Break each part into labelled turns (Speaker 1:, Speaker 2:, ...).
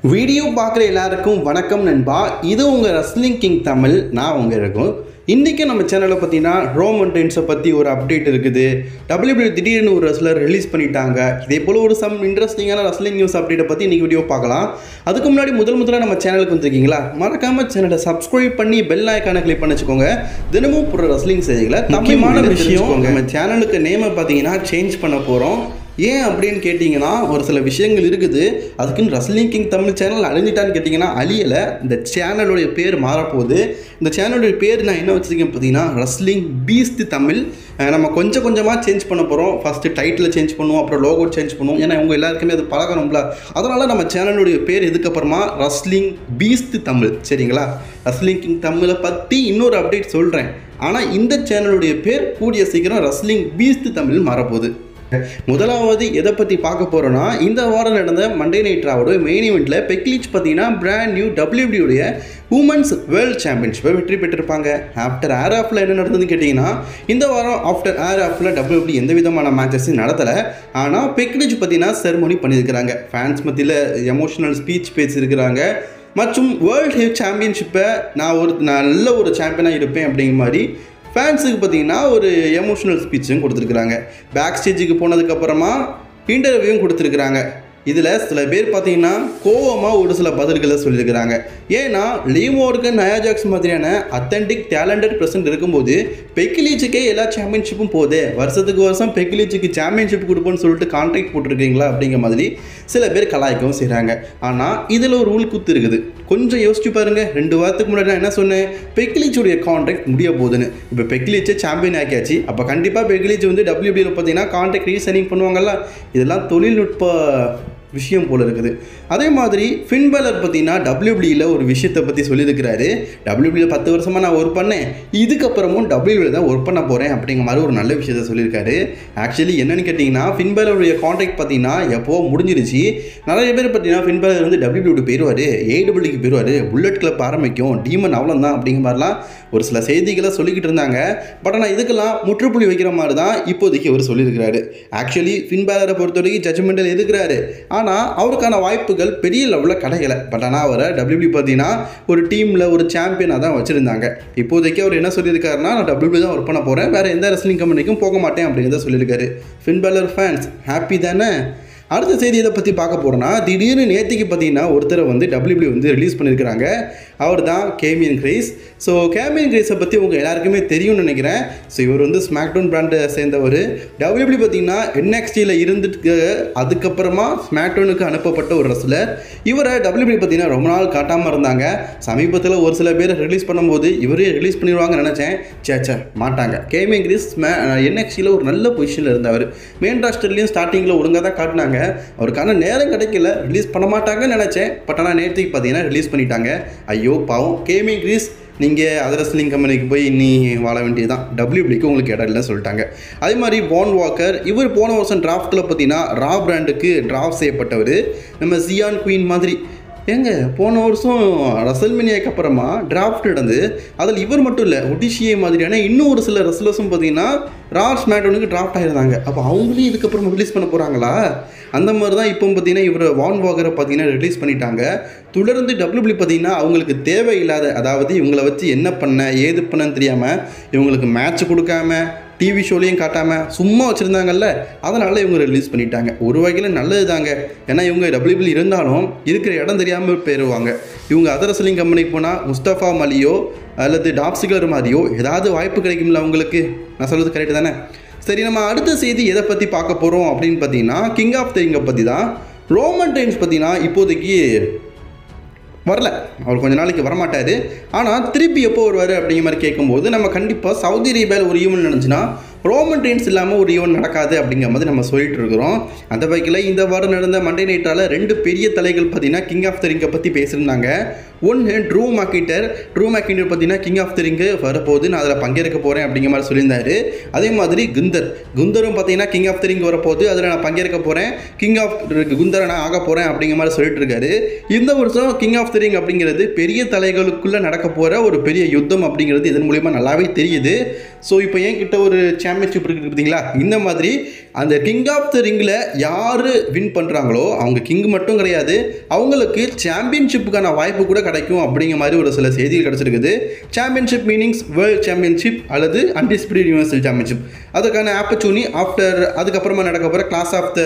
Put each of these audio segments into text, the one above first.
Speaker 1: video பார்க்குற எல்லாருக்கும் வணக்கம் நண்பா இது உங்கள் ரஸ்லிங் கிங் தமிழ் நான் உங்கள் இருக்கும் இன்றைக்கி நம்ம சேனலில் பார்த்தீங்கன்னா ரோமன் ரெயின்ஸை பற்றி ஒரு அப்டேட் இருக்குது டபிள்யூபிள்யூ திடீர்னு ஒரு ரஸ்லர் ரிலீஸ் பண்ணிட்டாங்க இதே போல் ஒரு சம் இன்ட்ரெஸ்டிங்கான ரஸ்லிங் நியூஸ் அப்டேட்டை பற்றி இன்றைக்கி வீடியோ பார்க்கலாம் அதுக்கு முன்னாடி முதல் முதல்ல நம்ம சேனலுக்கு வந்திருக்கீங்களா மறக்காம சேனலை சப்ஸ்கிரைப் பண்ணி பெல் ஐக்கானை கிளிக் பண்ணி வச்சுக்கோங்க தினமும் போகிற ரஸ்லிங் செய்திகளை முக்கியமான விஷயம் நம்ம சேனலுக்கு நேமை பார்த்தீங்கன்னா சேஞ்ச் பண்ண போகிறோம் ஏன் அப்படின்னு கேட்டிங்கன்னா ஒரு சில விஷயங்கள் இருக்குது அதுக்குன்னு ரஸ்லிங் கிங் தமிழ் சேனல் அழிஞ்சிட்டான்னு கேட்டிங்கன்னா அழியலை இந்த சேனலுடைய பேர் மாறப்போகுது இந்த சேனலுடைய பேர் நான் என்ன வச்சுருக்கேன் பார்த்தீங்கன்னா ரஸ்லிங் பீஸ்ட் தமிழ் அஹ் நம்ம கொஞ்சம் கொஞ்சமாக சேஞ்ச் பண்ண போகிறோம் ஃபஸ்ட்டு டைட்டில் சேஞ்ச் பண்ணுவோம் அப்புறம் லோகோ சேஞ்ச் பண்ணுவோம் ஏன்னா உங்கள் எல்லாருக்குமே அது பழகணும்ல அதனால் நம்ம சேனலுடைய பேர் இதுக்கப்புறமா ரஸ்லிங் பீஸ்ட் தமிழ் சரிங்களா ரஸ்லிங் கிங் தமிழை பற்றி இன்னொரு அப்டேட் சொல்கிறேன் ஆனால் இந்த சேனலுடைய பேர் கூடிய சீக்கிரம் ரஸ்லிங் பீஸ்ட் தமிழ் மாறப்போகுது முதலாவது எதை பற்றி பார்க்க போகிறோன்னா இந்த வாரம் நடந்த மண்டே நைட் ராவோட மெயின் இவெண்ட்டில் பெக்லீச் பார்த்தீங்கன்னா பிராண்ட் நியூ டபிள்யூபிடியோடைய உமன்ஸ் வேர்ல்ட் சாம்பியன்ஷிப்பை வெற்றி பெற்றிருப்பாங்க ஆஃப்டர் ஏர் ஆஃபில் என்ன நடந்ததுன்னு கேட்டிங்கன்னா இந்த வாரம் ஆஃப்டர் ஏர் ஆஃபில் டபிள்யூபிடி எந்த விதமான மேட்சஸும் நடத்தலை ஆனால் பெக்லீச் பார்த்தீங்கன்னா செரமோனி பண்ணியிருக்கிறாங்க ஃபேன்ஸ் மத்தியில் எமோஷனல் ஸ்பீச் பேசியிருக்கிறாங்க மற்றும் வேர்ல்ட் ஹெவ் சாம்பியன்ஷிப்பை நான் ஒரு நல்ல ஒரு சாம்பியனாக இருப்பேன் அப்படிங்கிற மாதிரி ஃபேன்ஸுக்கு பார்த்தீங்கன்னா ஒரு எமோஷனல் ஸ்பீச்சும் கொடுத்துருக்குறாங்க பேக் ஸ்டேஜுக்கு போனதுக்கப்புறமா இன்டர்வியூவும் கொடுத்துருக்குறாங்க இதில் சில பேர் பார்த்தீங்கன்னா கோவமாக ஒரு சில பதில்களை சொல்லியிருக்கிறாங்க ஏன்னா லீமோர்கன் நயாஜாக்ஸ் மாதிரியான அத்தன்டிக் டேலண்டட் பிரசன்ட் இருக்கும்போது பெக்கிலீச்சுக்கே எல்லா சாம்பியன்ஷிப்பும் போதே வருஷத்துக்கு வருஷம் பெக்கிலீச்சுக்கு சாம்பியன்ஷிப் கொடுப்போம்னு சொல்லிட்டு கான்ட்ராக்ட் போட்டிருக்கீங்களா அப்படிங்கிற மாதிரி சில பேர் கலாய்க்கவும் செய்கிறாங்க ஆனால் இதில் ஒரு ரூல் குத்து இருக்குது கொஞ்சம் யோசிச்சு பாருங்க ரெண்டு வாரத்துக்கு முன்னாடி நான் என்ன சொன்னேன் பெக்லீச்சுடைய கான்ட்ராக்ட் முடிய போகுதுன்னு இப்போ பெக்லீச்சை சாம்பியன் ஆக்கியாச்சு அப்போ கண்டிப்பாக பெக்லீச் வந்து டபிள்யூபியில் பார்த்தீங்கன்னா கான்ட்ராக்ட் ரீசனிங் பண்ணுவாங்கல்ல இதெல்லாம் தொழில்நுட்ப விஷயம் போல இருக்குது அதே மாதிரி ஃபின்பலர் பார்த்தீங்கன்னா டபிள்யூபியில் ஒரு விஷயத்தை பற்றி சொல்லியிருக்கிறாரு டபிள்யூபியில் பத்து வருஷமாக நான் ஒர்க் பண்ணேன் இதுக்கப்புறமும் டபிள்யூபியில் தான் ஒர்க் பண்ண போகிறேன் அப்படிங்கிற மாதிரி ஒரு நல்ல விஷயத்த சொல்லியிருக்காரு ஆக்சுவலி என்னன்னு கேட்டிங்கன்னா ஃபின்பலருடைய கான்ட்ராக்ட் பார்த்தீங்கன்னா எப்போ முடிஞ்சிருச்சு நிறைய பேர் பார்த்தீங்கன்னா ஃபின்பலர் வந்து டபிள்யூபிள்யூ போயிடுவார் ஏடபிள்யூக்கு போயிடுவார் புல்லட் கிளப் ஆரம்பிக்கும் டீமன் அவ்வளோதான் அப்படிங்கிற மாதிரிலாம் ஒரு சில செய்திகளை சொல்லிக்கிட்டு இருந்தாங்க பட் ஆனால் இதுக்கெல்லாம் முற்றுப்புள்ளி வைக்கிற மாதிரி தான் இப்போதைக்கு அவர் சொல்லியிருக்கிறாரு ஆக்சுவலி ஃபின்பேலரை பொறுத்த வரைக்கும் ஜட்ஜ்மெண்டில் இருக்கிறாரு ஆனால் அவருக்கான வாய்ப்புகள் பெரிய லெவலில் கிடைக்கல பட் ஆனால் அவரை டபிள்யூபி பார்த்தீங்கன்னா ஒரு டீமில் ஒரு சாம்பியனாக தான் வச்சுருந்தாங்க இப்போதைக்கு அவர் என்ன சொல்லியிருக்காருன்னா நான் டபிள்யூபி தான் ஒர்க் பண்ண போகிறேன் வேறு எந்த ரெஸ்லிங் கம்பெனிக்கும் போக மாட்டேன் அப்படிங்கிறத சொல்லியிருக்காரு ஃபின்பேலர் ஃபேன்ஸ் ஹாப்பி தானே அடுத்த செய்தி இதை பற்றி பார்க்க போகிறோன்னா திடீர்னு நேற்றுக்கு பார்த்தீங்கன்னா ஒருத்தரை வந்து டபிள்யூபிள்யூ வந்து ரிலீஸ் பண்ணியிருக்கிறாங்க அவர் தான் கேமியன் கிரேஸ் ஸோ கேமியன் கிரேஸை பற்றி உங்கள் எல்லாருக்குமே தெரியும்னு நினைக்கிறேன் ஸோ இவர் வந்து ஸ்மாக்டவுன் பிராண்டை சேர்ந்தவர் டபிள்யூபிள்யூ பார்த்தீங்கன்னா என்எக்ஸ்டியில் இருந்துட்டு அதுக்கப்புறமா ஸ்மாக்டவுனுக்கு அனுப்பப்பட்ட ஒரு ரெஸ்லர் இவரை டபிள்யூபிள்யூ பார்த்தீங்கன்னா ரொம்ப நாள் காட்டாமல் இருந்தாங்க சமீபத்தில் ஒரு சில பேர் ரிலீஸ் பண்ணும்போது இவரே ரிலீஸ் பண்ணிடுவாங்கன்னு நினச்சேன் சே சே மாட்டாங்க கேமியன் கிரேஸ் என்எக்ஸ்டியில் ஒரு நல்ல பொசிஷனில் இருந்தவர் மெயின் ராஸ்டர்லேயும் ஸ்டார்டிங்கில் ஒழுங்காக தான் காட்டினாங்க அவருக்கான நேரம் கிடைக்கல ரிலீஸ் பண்ண மாட்டாங்கன்னு நினச்சேன் பட் ஆனால் நேற்றுக்கு பார்த்தீங்கன்னா ரிலீஸ் பண்ணிட்டாங்க ஐயோ பாவம் கேமிங் கிரீஸ் நீங்கள் அதர் ரெஸ்லிங் கம்பெனிக்கு போய் இன்னி வாழ வேண்டியதுதான் டபிள்யூபிக்கு உங்களுக்கு இடம் இல்லைன்னு சொல்லிட்டாங்க அதே மாதிரி வான் வாக்கர் இவர் போன வருஷம் டிராஃப்ட்டில் பார்த்தீங்கன்னா ரா பிராண்டுக்கு டிராஃப்ட் செய்யப்பட்டவர் நம்ம ஜியான் குயின் மாதிரி ஏங்க போன வருஷம் ரசல்மினியாக்கு அப்புறமா டிராஃப்ட் நடந்து அதில் இவர் மட்டும் இல்லை ஒடிஷியே மாதிரியான இன்னும் ஒரு சில ரெஸ்லர்ஸும் பார்த்தீங்கன்னா ராஸ் மேட்டோனுக்கு டிராஃப்ட் ஆயிருந்தாங்க அப்போ அவங்களையும் இதுக்கப்புறம் ரிலீஸ் பண்ண போகிறாங்களா அந்த மாதிரி தான் இப்போ பார்த்தீங்கன்னா இவர் வான் வாகரை பார்த்தீங்கன்னா ரிலீஸ் பண்ணிட்டாங்க தொடர்ந்து டபிள்யூபிள்யூ பார்த்தீங்கன்னா அவங்களுக்கு தேவையில்லாத அதாவது இவங்களை வச்சு என்ன பண்ண ஏது பண்ணன்னு தெரியாமல் இவங்களுக்கு மேட்ச் கொடுக்காம டிவி ஷோலையும் காட்டாமல் சும்மா வச்சுருந்தாங்கல்ல அதனால் இவங்க ரிலீஸ் பண்ணிட்டாங்க ஒரு வகையில் நல்லது தாங்க ஏன்னா இவங்க டபிள்யூபிள் இருந்தாலும் இருக்கிற இடம் தெரியாமல் போயிடுவாங்க இவங்க அதர் ரெஸ்லிங் கம்பெனிக்கு போனால் முஸ்தஃபா மலியோ அல்லது டாப்சிகர் மாதிரியோ ஏதாவது வாய்ப்பு கிடைக்கும்ல அவங்களுக்கு நான் சொல்கிறது கரெக்டு தானே சரி நம்ம அடுத்த செய்தி எதை பற்றி பார்க்க போகிறோம் அப்படின்னு பார்த்தீங்கன்னா கிங் ஆஃப் த இங்கை பற்றி தான் ரோமன் டைம்ஸ் பார்த்தீங்கன்னா இப்போதைக்கு வரல அவர் கொஞ்ச நாளைக்கு வரமாட்டார் ஆனால் திருப்பி எப்போ வருவார் அப்படிங்கிற மாதிரி கேட்கும்போது நம்ம கண்டிப்பாக சவுதி அரேபியாவில் ஒரு ஈவெண்ட் நடந்துச்சுன்னா ரோமன் ட்ரெயின்ஸ் இல்லாமல் ஒரு ஈவெண்ட் நடக்காது அப்படிங்கிற மாதிரி நம்ம சொல்லிட்டு இருக்கிறோம் அந்த வகையில் இந்த வாரம் நடந்த மண்டே நைட்டால் ரெண்டு பெரிய தலைகள் பார்த்தீங்கன்னா கிங் ஆஃப் த ரிங்கை பற்றி பேசியிருந்தாங்க ஒன்று ட்ரூ மாக்கிட்டர் ட்ரூ மாக்கிட்டர் பார்த்தீங்கன்னா கிங் ஆஃப் த ரிங்கு வரப்போகுது நான் அதில் பங்கேற்க போகிறேன் அப்படிங்கிற மாதிரி சொல்லியிருந்தாரு அதே மாதிரி குந்தர் குந்தரும் பார்த்தீங்கன்னா கிங் ஆஃப் த ரிங் வரப்போகுது அதில் நான் பங்கேற்க போகிறேன் கிங் ஆஃப் குந்தரை நான் ஆக போகிறேன் அப்படிங்கிற மாதிரி சொல்லிட்டு இருக்காரு இந்த வருஷம் கிங் ஆஃப் த ரிங் அப்படிங்கிறது பெரிய தலைகளுக்குள்ளே நடக்க போகிற ஒரு பெரிய யுத்தம் அப்படிங்கிறது இதன் மூலிமா நல்லாவே தெரியுது ஸோ இப்போ என் கிட்ட ஒரு சாம்பியன்ஷிப் இருக்குது பார்த்தீங்களா இந்த மாதிரி அந்த கிங் ஆஃப் த ரிங்கில் யார் வின் பண்ணுறாங்களோ அவங்க கிங் மட்டும் கிடையாது அவங்களுக்கு சாம்பியன்ஷிப்புக்கான வாய்ப்பு கூட கிடைக்கும் அப்படிங்கிற மாதிரி ஒரு சில செய்திகள் கிடச்சிருக்குது சாம்பியன்ஷிப் மீனிங்ஸ் வேர்ல்ட் சாம்பியன்ஷிப் அல்லது அன்டிஸ்பியூட்டட் யூனிவர்சல் சாம்பியன்ஷிப் அதுக்கான ஆப்பர்ச்சுனி ஆஃப்டர் அதுக்கப்புறமா நடக்க போகிற கிளாஸ் ஆஃப் த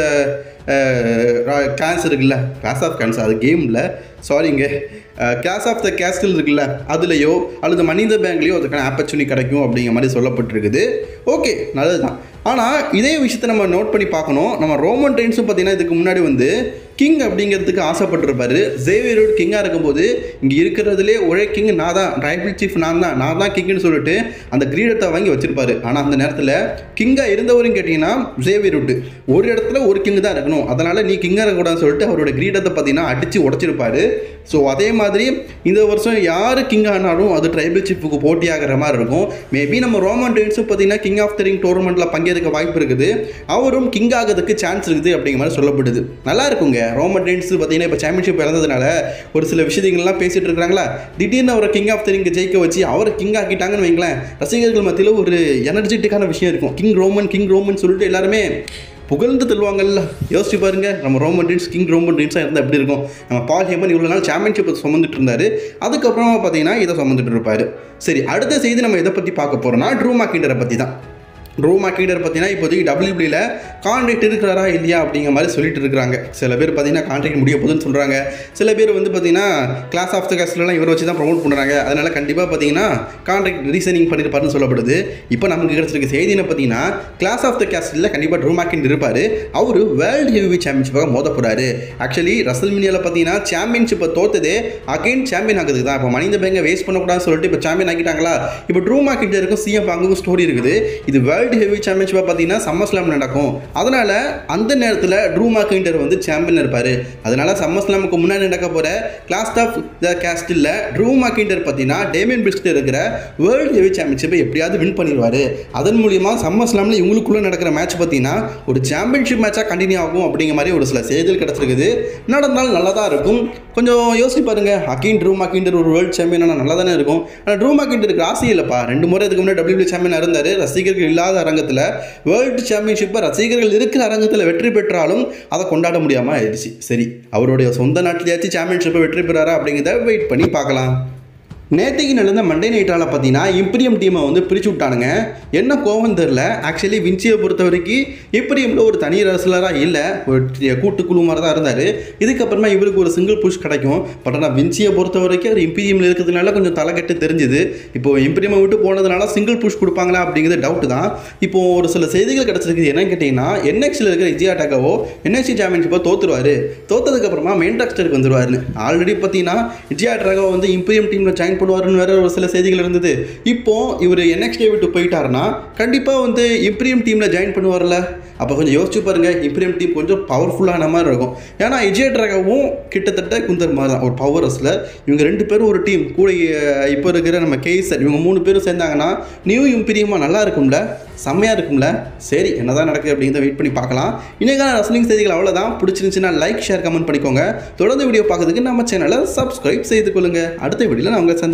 Speaker 1: கிளாஸ் இருக்குல்ல கிளாஸ் ஆஃப் கேன்ஸ் அது கேமில் சாரிங்க கிளாஸ் ஆஃப் த கேஸ்டில் இருக்குல்ல அதுலேயோ அல்லது மனித பேங்க்லேயோ அதுக்கான ஆப்பர்ச்சுனி கிடைக்கும் அப்படிங்கிற மாதிரி சொல்லப்பட்டிருக்குது ஓகே நல்லது தான் ஆனால் இதே விஷயத்தை நம்ம நோட் பண்ணி பார்க்கணும் நம்ம ரோமன் டைன்ஸும் பார்த்தீங்கன்னா இதுக்கு முன்னாடி வந்து கிங் அப்படிங்கிறதுக்கு ஆசைப்பட்டிருப்பாரு ஜேவியரோடு கிங்காக இருக்கும்போது இங்கே இருக்கிறதுலே ஒரே கிங் நான் தான் ட்ரைபிள் சீஃப் நான் தான் நான் தான் கிங்னு சொல்லிட்டு அந்த கிரீடத்தை வாங்கி வச்சிருப்பாரு ஆனால் அந்த நேரத்தில் கிங்காக இருந்தவரும் கேட்டிங்கன்னா ஜேவியருட்டு ஒரு இடத்துல ஒரு கிங் தான் இருக்கணும் அதனால் நீ கிங்காக இருக்கக்கூடாதுன்னு சொல்லிட்டு அவரோட கிரீடத்தை பார்த்தீங்கன்னா அடித்து உடச்சிருப்பாரு ஸோ அதே மாதிரி இந்த வருஷம் யார் கிங் ஆனாலும் அது ட்ரைபிள் சீஃபுக்கு போட்டியாகிற மாதிரி இருக்கும் மேபி நம்ம ரோமன் டென்ஸும் பார்த்தீங்கன்னா கிங் ஆஃப் த ரிங் டோர்னமெண்ட்டில் பங்கேற்க வாய்ப்பு இருக்குது அவரும் கிங் ஆகிறதுக்கு சான்ஸ் இருக்குது அப்படிங்கிற மாதிரி சொல்லப்படுது நல்லா இருக்குங்க ரோமன் டென்ஸ் பார்த்தீங்கன்னா இப்போ சாம்பியன்ஷிப் இறந்ததுனால ஒரு சில விஷயங்கள்லாம் பேசிட்டு இருக்காங்களா திடீர்னு அவரை கிங் ஆஃப் த ரிங்கை ஜெயிக்க வச்சு அவரை கிங் ஆக்கிட்டாங்கன்னு வைங்களேன் ரசிகர்கள் மத்தியில் ஒரு எனர்ஜெட்டிக்கான விஷயம் இருக்கும் கிங் ரோமன் கிங் ரோமன் சொல்லிட்டு எல்லாருமே புகழ்ந்து தள்ளுவாங்கல்ல யோசிச்சு பாருங்க நம்ம ரோமன் டீன்ஸ் கிங் ரோமன் டீன்ஸாக இருந்தால் எப்படி இருக்கும் நம்ம பால் ஹேமன் இவ்வளோ நாள் சாம்பியன்ஷிப் சுமந்துட்டு இருந்தாரு அதுக்கப்புறமா பார்த்தீங்கன்னா இதை சுமந்துட்டு இருப்பாரு சரி அடுத்த செய்தி நம்ம எதை பற்றி பார்க்க போகிறோம்னா ட்ரூ மாக்கிண்டரை பற்றி தான் ட்ரூ மாக்கிண்டர் பார்த்தீங்கன்னா இப்போதைக்கு டபிள்யூபியில் கான்ட்ராக்ட் இருக்கிறாரா இல்லையா அப்படிங்கிற மாதிரி சொல்லிட்டு இருக்கிறாங்க சில பேர் பார்த்தீங்கன்னா கான்ட்ராக்ட் முடிய போகுதுன்னு சொல்கிறாங்க சில பேர் வந்து பார்த்தீங்கன்னா கிளாஸ் ஆஃப் த கேஸ்ட்லாம் இவரை வச்சு தான் ப்ரொமோட் பண்ணுறாங்க அதனால் கண்டிப்பாக பார்த்தீங்கன்னா கான்ட்ராக்ட் ரீசனிங் பண்ணியிருப்பாருன்னு சொல்லப்படுது இப்போ நமக்கு கிடைச்சிருக்க செய்தி என்ன பார்த்தீங்கன்னா கிளாஸ் ஆஃப் த கேஸ்டில் கண்டிப்பாக ட்ரூ மாக்கிண்ட் இருப்பார் அவர் வேர்ல்டு ஹெவி சாம்பியன்ஷிப்பாக மோத போகிறாரு ஆக்சுவலி ரசல் மீனியாவில் பார்த்தீங்கன்னா சாம்பியன்ஷிப்பை தோத்ததே அகைன் சாம்பியன் ஆகுதுக்கு தான் இப்போ மனித பேங்கை வேஸ்ட் பண்ணக்கூடாதுன்னு சொல்லிட்டு இப்போ சாம்பியன் ஆக்கிட்டாங்களா இப்போ ட்ரூ மாக்கிட்ட இருக்கும் சிஎம் வாங்கவும் ஸ்டோரி இருக்குது இது வேர்ல்டு ஹெவி சாம்பியன்ஷிப்பாக பார்த்தீங்கன்னா சம்மர் ஸ்லாம் நடக்கும் அதனால் அந்த நேரத்தில் ட்ரூ மாக்கிண்டர் வந்து சாம்பியன் இருப்பார் அதனால் சம்மர் ஸ்லாமுக்கு முன்னாடி நடக்க போகிற clash of the castle Drew McIntyre பார்த்தீங்கன்னா டேமியன் பிரிஸ்ட் இருக்கிற வேர்ல்டு ஹெவி சாம்பியன்ஷிப்பை எப்படியாவது வின் பண்ணிடுவார் அதன் மூலியமாக சம்மர் ஸ்லாமில் இவங்களுக்குள்ளே நடக்கிற மேட்ச் பார்த்தீங்கன்னா ஒரு சாம்பியன்ஷிப் மேட்சாக கண்டினியூ ஆகும் அப்படிங்கிற மாதிரி ஒரு சில செய்திகள் கிடச்சிருக்குது நடந்தால் நல்லா தான் இருக்கும் கொஞ்சம் யோசிச்சு பாருங்க அக்கீன் ட்ரூ மாக்கிண்டர் ஒரு வேர்ல்டு சாம்பியன் ஆனால் நல்லா தானே இருக்கும் ஆனால் ட்ரூ மாக்கிண்டருக்கு ஆசை இல்லைப்பா ரெண்டு முறை இதுக்கு முன்னாடி டபிள்யூ சாம்பியன் இருந்தார் ரசிகர்கள் இல்லாத அரங்கத்தில் வேர்ல்டு சாம்பியன்ஷிப்பை ரசிகர்கள் இருக்கிற அரங்கத்தில் வெற்றி பெற்றாலும் அதை கொண்டாட முடியாமல் ஆயிடுச்சு சரி அவருடைய சொந்த நாட்டிலேயாச்சும் சாம்பியன்ஷிப்பை வெற்றி பெறாரா அப்படிங்கிறத வெயிட் பண்ணி பார்க்கலாம் நேற்றுக்கு நடந்த மண்டே நைட்டால் பார்த்தீங்கன்னா இம்பீரியம் டீமை வந்து பிரித்து விட்டானுங்க என்ன கோவம் தெரில ஆக்சுவலி வின்சியை பொறுத்த வரைக்கும் இம்பீரியமில் ஒரு தனி ரசலராக இல்லை ஒரு கூட்டுக்குழு மாதிரி தான் இருந்தார் இதுக்கப்புறமா இவருக்கு ஒரு சிங்கிள் புஷ் கிடைக்கும் பட் ஆனால் வின்சியை பொறுத்த வரைக்கும் அவர் இம்பீரியமில் இருக்கிறதுனால கொஞ்சம் தலைக்கட்டு தெரிஞ்சுது இப்போ இம்பீரியமை விட்டு போனதுனால சிங்கிள் புஷ் கொடுப்பாங்களா அப்படிங்கிறது டவுட் தான் இப்போ ஒரு சில செய்திகள் கிடச்சிருக்கு என்னன்னு கேட்டிங்கன்னா என்எக்ஸில் இருக்கிற இஜியா டாக்காவோ என்எக்சி சாம்பியன்ஷிப்பை தோத்துருவார் தோத்ததுக்கப்புறமா மெயின் டாக்ஸ்டருக்கு வந்துருவாருன்னு ஆல்ரெடி பார்த்தீங்கன்னா இஜியா டாகோ வந்து இம்பீரியம் டீமில் ஜாயின் பண்ணுவாருன்னு வேற ஒரு சில செய்திகள் இருந்தது இப்போ இவர் என்எக்ஸ்டே விட்டு போயிட்டாருன்னா கண்டிப்பாக வந்து இம்ப்ரீம் டீமில் ஜாயின் பண்ணுவார்ல அப்போ கொஞ்சம் யோசிச்சு பாருங்க இம்ப்ரீம் டீம் கொஞ்சம் பவர்ஃபுல்லான மாதிரி இருக்கும் ஏன்னா விஜய் ட்ராகவும் கிட்டத்தட்ட குந்தர் மாதிரி தான் ஒரு பவரஸில் இவங்க ரெண்டு பேரும் ஒரு டீம் கூட அஹ், இப்போ இருக்கிற நம்ம கேசர் இவங்க மூணு பேரும் சேர்ந்தாங்கன்னா நியூ இம்பீரியமாக நல்லா இருக்கும்ல செம்மையாக இருக்கும்ல சரி என்னதான் நடக்குது அப்படிங்கிறத வெயிட் பண்ணி பார்க்கலாம் இன்னைக்கான ரசலிங் செய்திகள் அவ்வளோதான் பிடிச்சிருந்துச்சுன்னா லைக் ஷேர் கமெண்ட் பண்ணிக்கோங்க தொடர்ந்து வீடியோ பார்க்கறதுக்கு நம்ம சேனலை சப்ஸ்கிரைப் செய்து கொள்ளுங்க அடுத்த வீடியோவில் நான் உங்களை சந்தி-